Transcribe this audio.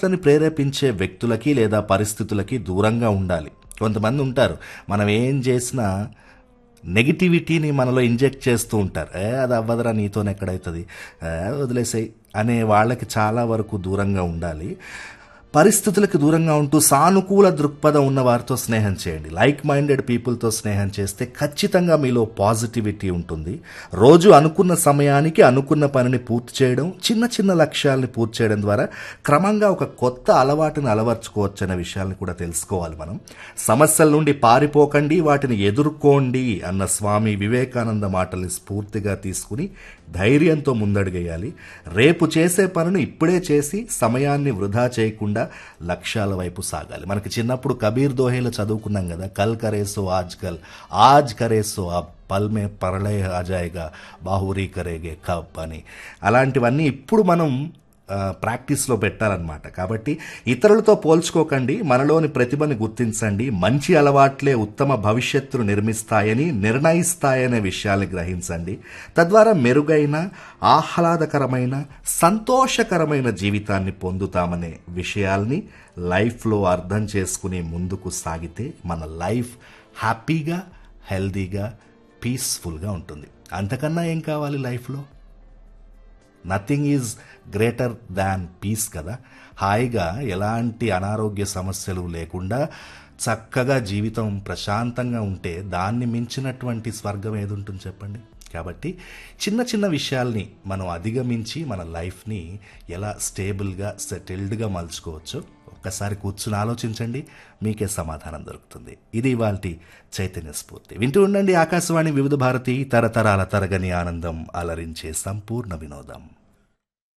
అలవాట్లని ప్రేరేపించే వ్యక్తులకి లేదా పరిస్థితులకి దూరంగా ఉండాలి కొంతమంది ఉంటారు మనం ఏం చేసినా నెగిటివిటీని మనలో ఇంజెక్ట్ చేస్తూ ఉంటారు ఏ అది అవ్వదురా నీతోనే ఎక్కడవుతుంది ఏ, వదిలేసాయి అనే వాళ్ళకి చాలా వరకు దూరంగా ఉండాలి పరిస్థితులకు దూరంగా ఉంటూ సానుకూల దృక్పథం ఉన్న వారితో స్నేహం చేయండి లైక్ మైండెడ్ పీపుల్తో స్నేహం చేస్తే ఖచ్చితంగా మీలో పాజిటివిటీ ఉంటుంది రోజు అనుకున్న సమయానికి అనుకున్న పనిని పూర్తి చేయడం చిన్న చిన్న లక్ష్యాలని పూర్తి చేయడం ద్వారా క్రమంగా ఒక కొత్త అలవాటును అలవర్చుకోవచ్చు అనే విషయాన్ని కూడా తెలుసుకోవాలి మనం సమస్యల నుండి పారిపోకండి వాటిని ఎదుర్కోండి అన్న స్వామి వివేకానంద మాటల్ని స్ఫూర్తిగా తీసుకుని ధైర్యంతో ముందడుగేయాలి రేపు చేసే పనులు ఇప్పుడే చేసి సమయాన్ని వృధా చేయకుండా లక్ష్యాల వైపు సాగాలి మనకి చిన్నప్పుడు కబీర్ దోహేలో చదువుకున్నాం కదా కల్ కరేసో ఆజ్ కల్ ఆజ్ కరేసో అబ్ పల్ మే పరళయ ఆజాయిగా బాహురీ కరేగే కబ్ అని అలాంటివన్నీ ఇప్పుడు మనం ఆ, ప్రాక్టీస్లో పెట్టాలన్నమాట కాబట్టి ఇతరులతో పోల్చుకోకండి మనలోని ప్రతిభని గుర్తించండి మంచి అలవాట్లే ఉత్తమ భవిష్యత్తును నిర్మిస్తాయని నిర్ణయిస్తాయనే విషయాన్ని గ్రహించండి తద్వారా మెరుగైన ఆహ్లాదకరమైన సంతోషకరమైన జీవితాన్ని పొందుతామనే విషయాల్ని లైఫ్లో అర్థం చేసుకుని ముందుకు సాగితే మన లైఫ్ హ్యాపీగా హెల్దీగా పీస్ఫుల్గా ఉంటుంది అంతకన్నా ఏం కావాలి లైఫ్లో nothing is greater than peace కదా హాయిగా ఎలాంటి అనారోగ్య సమస్యలు లేకుండా చక్కగా జీవితం ప్రశాంతంగా ఉంటే దాన్ని మించినటువంటి స్వర్గం ఏది ఉంటుంది చెప్పండి కాబట్టి చిన్న చిన్న విషయాల్ని మనం అధిగమించి మన లైఫ్ని ఎలా స్టేబుల్గా సెటిల్డ్గా మలుచుకోవచ్చో ఒక్కసారి కూర్చుని ఆలోచించండి మీకే సమాధానం దొరుకుతుంది ఇది ఇవాళ చైతన్య స్ఫూర్తి వింటూ ఉండండి ఆకాశవాణి వివిధ భారతి తరతరాల తరగని ఆనందం అలరించే సంపూర్ణ వినోదం